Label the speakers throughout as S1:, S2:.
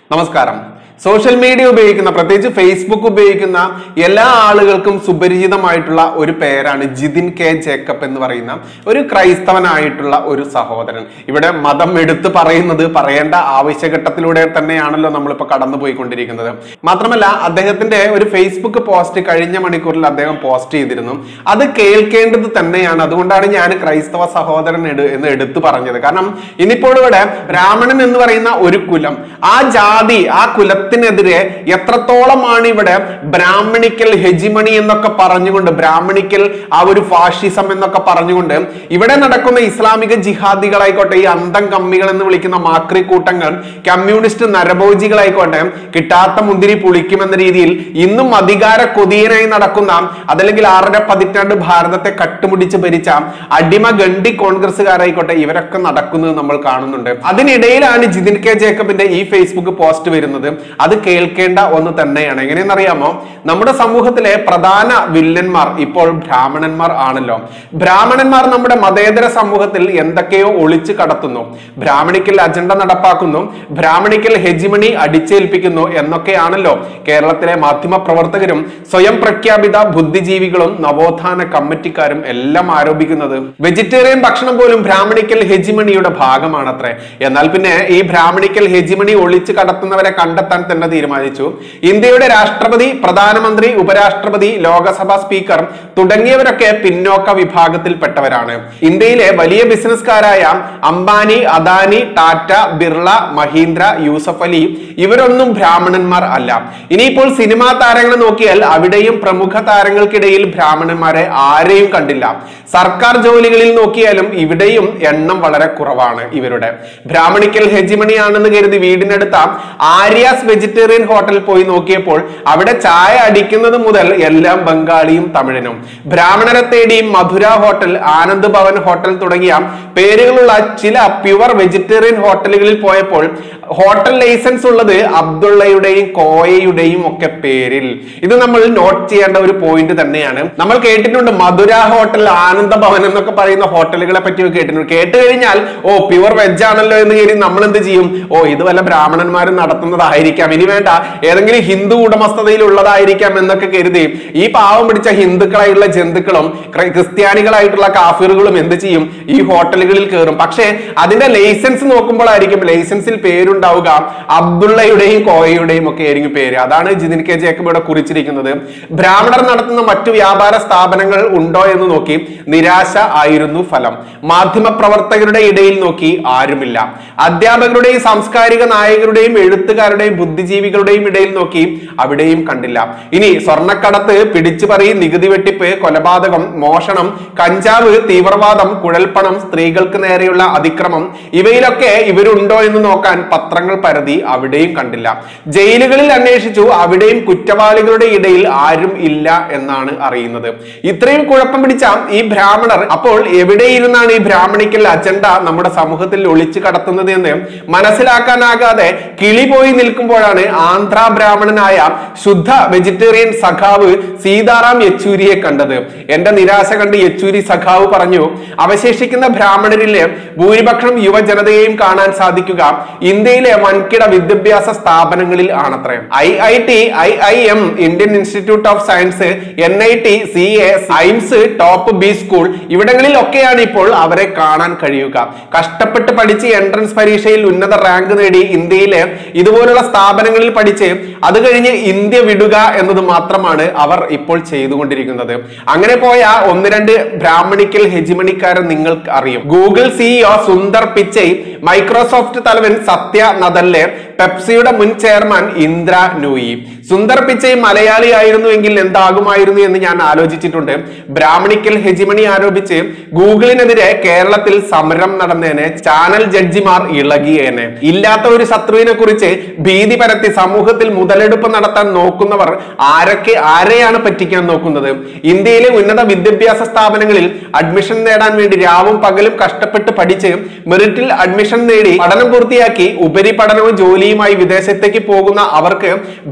S1: നമസ്കാരം social media ഉപയോഗിക്കുന്ന പ്രത്യേകിച്ച് ഫേസ്ബുക്ക് ഉപയോഗിക്കുന്ന എല്ലാ ആളുകൾക്കും സുപരിചിതമായിട്ടുള്ള ഒരു പേരാണ് ജിതിൻ കെ ജേക്കബ് എന്ന് പറയുന്ന ഒരു ക്രൈസ്തവനായിട്ടുള്ള ഒരു സഹോദരൻ ഇവിടെ മതം എടുത്ത് പറയുന്നത് പറയേണ്ട ആവശ്യഘട്ടത്തിലൂടെ തന്നെയാണല്ലോ നമ്മളിപ്പോൾ കടന്നു പോയിക്കൊണ്ടിരിക്കുന്നത് മാത്രമല്ല അദ്ദേഹത്തിന്റെ ഒരു ഫേസ്ബുക്ക് പോസ്റ്റ് കഴിഞ്ഞ മണിക്കൂറിൽ അദ്ദേഹം പോസ്റ്റ് ചെയ്തിരുന്നു അത് കേൾക്കേണ്ടത് തന്നെയാണ് അതുകൊണ്ടാണ് ഞാൻ ക്രൈസ്തവ സഹോദരൻ എടു എന്ന് എടുത്തു പറഞ്ഞത് കാരണം ഇനിയിപ്പോൾ ഇവിടെ ബ്രാഹ്മണൻ എന്ന് പറയുന്ന ഒരു കുലം ആ ജാതി ആ കുലത്തിനെതിരെ എത്രത്തോളമാണ് ഇവിടെ ബ്രാഹ്മണിക്കൽ ഹെജിമണി എന്നൊക്കെ പറഞ്ഞുകൊണ്ട് ബ്രാഹ്മണിക്കൽ ആ ഒരു ഫാഷിസം എന്നൊക്കെ പറഞ്ഞുകൊണ്ട് ഇവിടെ നടക്കുന്ന ഇസ്ലാമിക ജിഹാദികളായിക്കോട്ടെ ഈ അന്തം കമ്മികൾ എന്ന് വിളിക്കുന്ന മാക്രി കൂട്ടങ്ങൾ കമ്മ്യൂണിസ്റ്റ് നരഭോജികളായിക്കോട്ടെ കിട്ടാത്ത മുന്തിരി പുളിക്കുമെന്ന രീതിയിൽ ഇന്നും അധികാര കൊതിയനായി നടക്കുന്ന അതല്ലെങ്കിൽ ആറര പതിറ്റാണ്ട് ഭാരതത്തെ കട്ടുമുടിച്ച് ഭരിച്ച അടിമ ഗണ്ഡി കോൺഗ്രസ്സുകാരായിക്കോട്ടെ ഇവരൊക്കെ നടക്കുന്നത് നമ്മൾ കാണുന്നുണ്ട് അതിനിടയിലാണ് ജിതിൻ കെ ജേക്കബിന്റെ ഈ ഫേസ്ബുക്ക് പോസ്റ്റ് വരുന്നത് അത് കേൾക്കേണ്ട ഒന്ന് തന്നെയാണ് എങ്ങനെയെന്നറിയാമോ നമ്മുടെ സമൂഹത്തിലെ പ്രധാന വില്ലന്മാർ ഇപ്പോൾ ബ്രാഹ്മണന്മാർ ആണല്ലോ ബ്രാഹ്മണന്മാർ നമ്മുടെ മതേതര സമൂഹത്തിൽ എന്തൊക്കെയോ ഒളിച്ചു കടത്തുന്നു ബ്രാഹ്മണിക്കൽ അജണ്ട നടപ്പാക്കുന്നു ബ്രാഹ്മണിക്കൽ ഹെജിമണി അടിച്ചേൽപ്പിക്കുന്നു എന്നൊക്കെയാണല്ലോ കേരളത്തിലെ മാധ്യമ പ്രവർത്തകരും സ്വയം പ്രഖ്യാപിത ബുദ്ധിജീവികളും നവോത്ഥാന കമ്മിറ്റിക്കാരും എല്ലാം ആരോപിക്കുന്നത് വെജിറ്റേറിയൻ ഭക്ഷണം പോലും ബ്രാഹ്മണിക്കൽ ഹെജിമണിയുടെ ഭാഗമാണത്രേ എന്നാൽ പിന്നെ ഈ ബ്രാഹ്മണിക്കൽ ഹെജിമണി ഒളിച്ചു കടത്തുന്നവരെ കണ്ടെത്താൻ തന്നെ തീരുമാനിച്ചു ഇന്ത്യയുടെ രാഷ്ട്രപതി പ്രധാനമന്ത്രി ഉപരാഷ്ട്രപതി ലോകസഭാ സ്പീക്കർ തുടങ്ങിയവരൊക്കെ പിന്നോക്ക വിഭാഗത്തിൽപ്പെട്ടവരാണ് ഇന്ത്യയിലെ വലിയ ബിസിനസ്സുകാരായ അംബാനി അദാനി ടാറ്റ ബിർള മഹീന്ദ്ര യൂസഫ് അലി ഇവരൊന്നും ബ്രാഹ്മണന്മാർ അല്ല ഇനിയിപ്പോൾ സിനിമാ താരങ്ങളെ നോക്കിയാൽ അവിടെയും പ്രമുഖ താരങ്ങൾക്കിടയിൽ ബ്രാഹ്മണന്മാരെ ആരെയും കണ്ടില്ല സർക്കാർ ജോലികളിൽ നോക്കിയാലും ഇവിടെയും എണ്ണം വളരെ കുറവാണ് ഇവരുടെ ബ്രാഹ്മണിക്കൽ ഹെജിമണിയാണെന്ന് കരുതി വീടിനടുത്ത ആര്യാസ് വെജിറ്റേറിയൻ ഹോട്ടലിൽ പോയി നോക്കിയപ്പോൾ അവിടെ ചായ അടിക്കുന്നത് മുതൽ എല്ലാം ബംഗാളിയും തമിഴനും ബ്രാഹ്മണരെ തേടി മധുര ഹോട്ടൽ ആനന്ദ് ഭവൻ ഹോട്ടൽ തുടങ്ങിയ പേരുകളുള്ള ചില പ്യുവർ വെജിറ്റേറിയൻ ഹോട്ടലുകളിൽ പോയപ്പോൾ ഹോട്ടൽ ലൈസൻസ് ഉള്ളത് അബ്ദുള്ളയുടെയും കോയയുടെയും ഒക്കെ പേരിൽ ഇത് നമ്മൾ നോട്ട് ചെയ്യേണ്ട ഒരു പോയിന്റ് തന്നെയാണ് നമ്മൾ കേട്ടിട്ടുണ്ട് മധുര ഹോട്ടൽ ആനന്ദ ഭവൻ എന്നൊക്കെ പറയുന്ന ഹോട്ടലുകളെ പറ്റി കേട്ടിട്ടുണ്ട് കേട്ട് കഴിഞ്ഞാൽ ഓ പ്യുവർ വെജ് ആണല്ലോ എന്ന് കരുതി നമ്മൾ എന്ത് ചെയ്യും ഓ ഇത് വല്ല ബ്രാഹ്മണന്മാരും നടത്തുന്നതായിരിക്കാം ഇനി വേണ്ട ഏതെങ്കിലും ഹിന്ദു ഉടമസ്ഥതയിൽ ഉള്ളതായിരിക്കാം എന്നൊക്കെ കരുതി ഈ പാവം പിടിച്ച ഹിന്ദുക്കളായിട്ടുള്ള ജന്തുക്കളും ക്രൈ- ക്രിസ്ത്യാനികളായിട്ടുള്ള കാഫിറുകളും എന്ത് ചെയ്യും ഈ ഹോട്ടലുകളിൽ കയറും പക്ഷേ അതിന്റെ ലൈസൻസ് നോക്കുമ്പോഴായിരിക്കും ലൈസൻസിൽ പേരുണ്ടാവുക അബ്ദുള്ളയുടെയും കോയയുടെയും ഒക്കെ ആയിരിക്കും പേര് അതാണ് ജിതിൻ കെ ജേക്കബ് ഇവിടെ കുറിച്ചിരിക്കുന്നത് ബ്രാഹ്മണർ നടത്തുന്ന മറ്റു വ്യാപാര സ്ഥാപനങ്ങൾ ഉണ്ടോ എന്ന് നോക്കി നിരാശ ആയിരുന്നു ഫലം മാധ്യമ പ്രവർത്തകരുടെ ഇടയിൽ നോക്കി ആരുമില്ല അധ്യാപകരുടെയും സാംസ്കാരിക നായകരുടെയും എഴുത്തുകാരുടെയും ബുദ്ധിജീവികളുടെയും ഇടയിൽ നോക്കി അവിടെയും കണ്ടില്ല ഇനി സ്വർണ്ണക്കടത്ത് പിടിച്ചുപറി നികുതി വെട്ടിപ്പ് കൊലപാതകം മോഷണം കഞ്ചാവ് തീവ്രവാദം കുഴൽപ്പണം സ്ത്രീകൾക്ക് നേരെയുള്ള അതിക്രമം ഇവയിലൊക്കെ ഇവരുണ്ടോ എന്ന് നോക്കാൻ പത്രങ്ങൾ പരതി അവിടെയും കണ്ടില്ല ജയിലുകളിൽ അന്വേഷിച്ചു അവിടെയും കുറ്റവാളികളുടെ ഇടയിൽ ആരും ഇല്ല എന്നാണ് അറിയുന്നത് ഇത്രയും കുഴപ്പം പിടിച്ച ഈ ബ്രാഹ്മണർ അപ്പോൾ എവിടെ ഇരുന്നാണ് ഈ ബ്രാഹ്മണിക്കൽ അജണ്ട നമ്മുടെ സമൂഹത്തിൽ ഒളിച്ചു കടത്തുന്നത് എന്ന് മനസ്സിലാക്കാനാകാതെ കിളി പോയി നിൽക്കുമ്പോഴാണ് ആന്ധ്ര ബ്രാഹ്മണനായ ശുദ്ധ വെജിറ്റേറിയൻ സഖാവ് സീതാറാം യെച്ചൂരിയെ കണ്ടത് എന്റെ നിരാശ കണ്ട് യെച്ചൂരി സഖാവ് പറഞ്ഞു അവശേഷിക്കുന്ന ബ്രാഹ്മണരിലെ ഭൂരിപക്ഷം യുവജനതയെയും കാണാൻ സാധിക്കുക ഇന്ത്യയിലെ വൻകിട വിദ്യാഭ്യാസ സ്ഥാപനങ്ങളിൽ ആണത്രേ I I T I I M Indian Institute of Science N I T C A science top B school ഇവിടങ്ങളിലൊക്കെയാണ് ഇപ്പോൾ അവരെ കാണാൻ കഴിയുക കഷ്ടപ്പെട്ട് പഠിച്ച് എൻട്രൻസ് പരീക്ഷയിൽ ഉന്നത റാങ്ക് നേടി ഇന്ത്യയിലെ ഇതുപോലുള്ള സ്ഥാപനങ്ങളിൽ പഠിച്ച് അത് കഴിഞ്ഞ് ഇന്ത്യ വിടുക എന്നത് മാത്രമാണ് അവർ ഇപ്പോൾ ചെയ്തുകൊണ്ടിരിക്കുന്നത് അങ്ങനെ പോയ ഒന്ന് രണ്ട് ബ്രാഹ്മണിക്കൽ ഹെജിമണിക്കാരൻ നിങ്ങൾക്ക് അറിയും Google CEO Sundar Pichai Microsoft തലവൻ സത്യ നദല്ലെ പെപ്സിയുടെ മുൻ ചെയർമാൻ ഇന്ദ്ര നൂയി സുന്ദർ പിച്ചൈ മലയാളിയായിരുന്നുവെങ്കിൽ എന്താകുമായിരുന്നു എന്ന് ഞാൻ ആലോചിച്ചിട്ടുണ്ട് ബ്രാഹ്മണിക്കൽ ഹെജിമണി ആരോപിച്ച് ഗൂഗിളിനെതിരെ കേരളത്തിൽ സമരം നടന്നേനെ ചാനൽ ജഡ്ജിമാർ ഇളകിയേനെ ഇല്ലാത്ത ഒരു ശത്രുവിനെ കുറിച്ച് ഭീതി പരത്തി സമൂഹത്തിൽ മുതലെടുപ്പ് നടത്താൻ നോക്കുന്നവർ ആരൊക്കെ ആരെയാണ് പറ്റിക്കാൻ നോക്കുന്നത് ഇന്ത്യയിലെ ഉന്നത വിദ്യാഭ്യാസ സ്ഥാപനങ്ങളിൽ അഡ്മിഷൻ നേടാൻ വേണ്ടി രാവും പകലും കഷ്ടപ്പെട്ട് പഠിച്ച് മെറിറ്റിൽ അഡ്മിഷൻ നേടി പഠനം പൂർത്തിയാക്കി ഉപരിപഠനവും ജോലിയുമായി വിദേശത്തേക്ക് പോകുന്ന അവർക്ക് ബ്രാഹ്മണിക്കൽ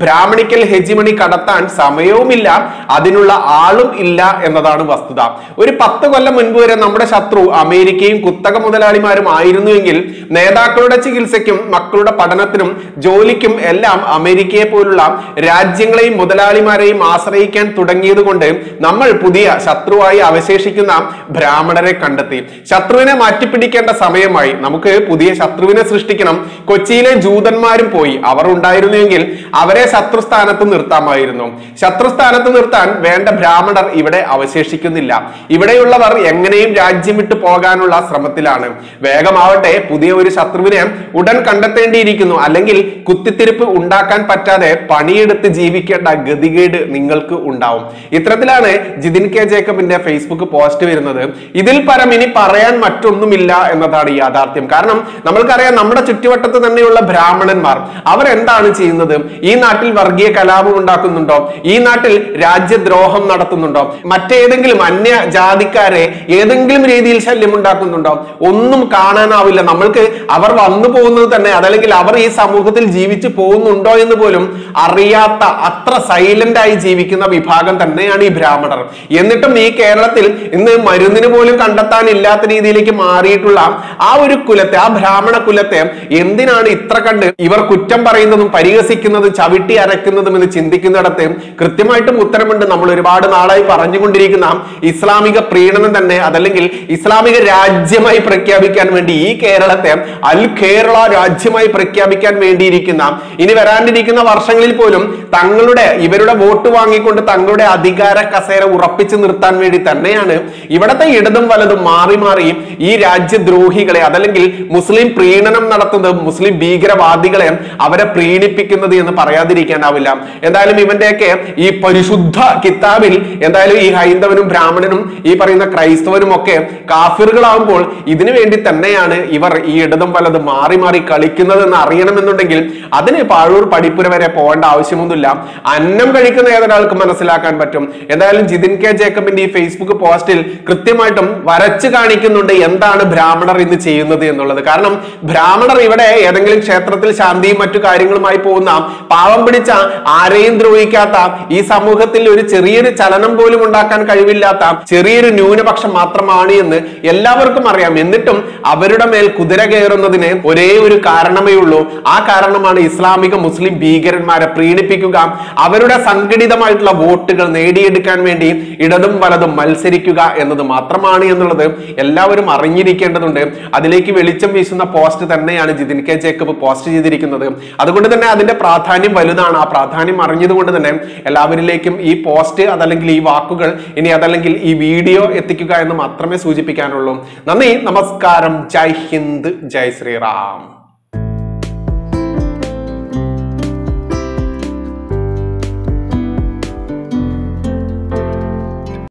S1: ആഫ്രിക്കൽ ഹെജിമണി കടത്താൻ സമയവുമില്ല അതിനുള്ള ആളും ഇല്ല എന്നതാണ് വസ്തുത ഒരു പത്ത് കൊല്ലം മുൻപ് വരെ നമ്മുടെ ശത്രു അമേരിക്കയും കുത്തക മുതലാളിമാരും ആയിരുന്നുവെങ്കിൽ നേതാക്കളുടെ ചികിത്സയ്ക്കും മക്കളുടെ പഠനത്തിനും ജോലിക്കും എല്ലാം അമേരിക്കയെ പോലുള്ള രാജ്യങ്ങളെയും മുതലാളിമാരെയും ആശ്രയിക്കാൻ തുടങ്ങിയത് കൊണ്ട് നമ്മൾ പുതിയ ശത്രുവായി അവശേഷിക്കുന്ന ബ്രാഹ്മണരെ കണ്ടെത്തി ശത്രുവിനെ മാറ്റിപ്പിടിക്കേണ്ട സമയമായി നമുക്ക് പുതിയ ശത്രുവിനെ സൃഷ്ടിക്കണം കൊച്ചിയിലെ ജൂതന്മാരും പോയി അവർ ഉണ്ടായിരുന്നുവെങ്കിൽ അവരെ ശത്രുസ്ഥാനത്ത് നിർത്താമായിരുന്നു ശത്രുസ്ഥാനത്ത് നിർത്താൻ വേണ്ട ബ്രാഹ്മണർ ഇവിടെ അവശേഷിക്കുന്നില്ല ഇവിടെയുള്ളവർ എങ്ങനെയും രാജ്യം വിട്ടു പോകാനുള്ള ശ്രമത്തിലാണ് വേഗമാവട്ടെ പുതിയ ഒരു ശത്രുവിനെ ഉടൻ കണ്ടെത്തേണ്ടിയിരിക്കുന്നു അല്ലെങ്കിൽ കുത്തിത്തിരിപ്പ് ഉണ്ടാക്കാൻ പറ്റാതെ പണിയെടുത്ത് ജീവിക്കേണ്ട ഗതികേട് നിങ്ങൾക്ക് ഉണ്ടാവും ഇത്തരത്തിലാണ് ജിതിൻ കെ ജേക്കബിന്റെ ഫേസ്ബുക്ക് പോസ്റ്റ് വരുന്നത് ഇതിൽ പരം ഇനി പറയാൻ മറ്റൊന്നുമില്ല എന്നതാണ് യാഥാർത്ഥ്യം കാരണം നമ്മൾക്കറിയാം നമ്മുടെ ചുറ്റുവട്ടത്ത് തന്നെയുള്ള ബ്രാഹ്മണന്മാർ അവർ എന്താണ് ചെയ്യുന്നത് ഈ നാട്ടിൽ വർഗീയ കലാപം ഉണ്ടാക്കുന്നുണ്ടോ ഈ നാട്ടിൽ രാജ്യദ്രോഹം നടത്തുന്നുണ്ടോ മറ്റേതെങ്കിലും അന്യ ജാതിക്കാരെ ഏതെങ്കിലും രീതിയിൽ ശല്യം ഉണ്ടാക്കുന്നുണ്ടോ ഒന്നും കാണാനാവില്ല നമ്മൾക്ക് അവർ വന്നു പോകുന്നത് തന്നെ അതല്ലെങ്കിൽ അവർ ഈ സമൂഹത്തിൽ ജീവിച്ചു പോകുന്നുണ്ടോ എന്ന് പോലും അറിയാത്ത അത്ര സൈലന്റ് ആയി ജീവിക്കുന്ന വിഭാഗം തന്നെയാണ് ഈ ബ്രാഹ്മണർ എന്നിട്ടും ഈ കേരളത്തിൽ ഇന്ന് മരുന്നിന് പോലും കണ്ടെത്താൻ ഇല്ലാത്ത രീതിയിലേക്ക് മാറിയിട്ടുള്ള ആ ഒരു കുലത്തെ ആ ബ്രാഹ്മണ കുലത്തെ എന്തിനാണ് ഇത്ര കണ്ട് ഇവർ കുറ്റം പറയുന്നതും പരിഹസിക്കുന്നതും ചവിട്ടി അരക്കുന്നതും എന്ന് ചിന്തിക്കുന്നിടത്ത് കൃത്യമായിട്ടും ഉത്തരമുണ്ട് നമ്മൾ ഒരുപാട് നാളായി പറഞ്ഞുകൊണ്ടിരിക്കുന്ന ഇസ്ലാമിക പ്രീണനം തന്നെ അതല്ലെങ്കിൽ ഇസ്ലാമിക രാജ്യമായി പ്രഖ്യാപിക്കാൻ വേണ്ടി ഈ കേരളത്തെ അൽ കേരള രാജ്യമായി പ്രഖ്യാപിക്കാൻ വേണ്ടിയിരിക്കുന്ന ഇനി വരാനിരിക്കുന്ന വർഷങ്ങളിൽ പോലും തങ്ങളുടെ ഇവരുടെ വോട്ട് വാങ്ങിക്കൊണ്ട് തങ്ങളുടെ അധികാര കസേര ഉറപ്പിച്ചു നിർത്താൻ വേണ്ടി തന്നെയാണ് ഇവിടത്തെ ഇടതും വലതും മാറി മാറി ഈ രാജ്യദ്രോഹികളെ അതല്ലെങ്കിൽ മുസ്ലിം പ്രീണനം നടത്തുന്നത് മുസ്ലിം ഭീകരവാദികളെ അവരെ പ്രീണിപ്പിക്കുന്നത് എന്ന് പറയാതിരിക്കാനാവില്ല എന്തായാലും ഇവന്റെയൊക്കെ ഈ പരിശുദ്ധ കിതാബിൽ എന്തായാലും ഈ ഹൈന്ദവനും ബ്രാഹ്മണനും ഈ പറയുന്ന ക്രൈസ്തവനും ഒക്കെ കാഫിറുകളാകുമ്പോൾ ഇതിനു വേണ്ടി തന്നെയാണ് ഇവർ ഈ ഇടതും വലതും മാറി മാറി കളിക്കുന്നത് എന്ന് അറിയണമെന്നുണ്ടെങ്കിൽ അതിന് പാഴൂർ പഠിപ്പുര വരെ പോകേണ്ട ആവശ്യമൊന്നുമില്ല അന്നം കഴിക്കുന്ന ഏതൊരാൾക്ക് മനസ്സിലാക്കാൻ പറ്റും എന്തായാലും ജിതിൻ കെ ജേക്കബിന്റെ ഈ ഫേസ്ബുക്ക് പോസ്റ്റിൽ കൃത്യമായിട്ടും വരച്ചു കാണിക്കുന്നുണ്ട് എന്താണ് ബ്രാഹ്മണർ ഇന്ന് ചെയ്യുന്നത് എന്നുള്ളത് കാരണം ബ്രാഹ്മണർ ഇവിടെ ഏതെങ്കിലും ക്ഷേത്രത്തിൽ ശാന്തിയും മറ്റു കാര്യങ്ങളുമായി പോകുന്ന പാവം പിടിച്ച ആരെയും ദ്രോഹിക്കാത്ത ഈ സമൂഹത്തിൽ ഒരു ചെറിയൊരു ചലനം പോലും ഉണ്ടാക്കാൻ കഴിവില്ലാത്ത ചെറിയൊരു ന്യൂനപക്ഷം മാത്രമാണ് എന്ന് എല്ലാവർക്കും അറിയാം എന്നിട്ടും അവരുടെ മേൽ കുതിര കയറുന്നതിന് ഒരേ ഒരു കാരണമേ ഉള്ളൂ ആ കാരണമാണ് ഇസ്ലാമിക മുസ്ലിം ഭീകരന്മാരെ പ്രീണിപ്പിക്കുക അവരുടെ സംഘടിതമായിട്ടുള്ള വോട്ടുകൾ നേടിയെടുക്കാൻ വേണ്ടി ഇടതും വലതും മത്സരിക്കുക എന്നത് മാത്രമാണ് എന്നുള്ളത് എല്ലാവരും അറിഞ്ഞിരിക്കേണ്ടതുണ്ട് അതിലേക്ക് വെളിച്ചം വീശുന്ന പോസ്റ്റ് തന്നെയാണ് ജിതിൻ കെ ജേക്കബ് പോസ്റ്റ് ചെയ്തിരിക്കുന്നത് അതുകൊണ്ട് തന്നെ അതിന്റെ പ്രാധാന്യം വലുതാണ് ആ പ്രാധാന്യം അറിഞ്ഞതുകൊണ്ട് തന്നെ എല്ലാവരിലേക്കും ഈ പോസ്റ്റ് അതല്ലെങ്കിൽ ഈ വാക്കുകൾ ഇനി അതല്ലെങ്കിൽ ഈ വീഡിയോ എത്തിക്കുക എന്ന് മാത്രമേ സൂചിപ്പിക്കാനുള്ളൂ നന്ദി നമസ്കാരം ജയ് ഹിന്ദ് ജയ് ശ്രീറാം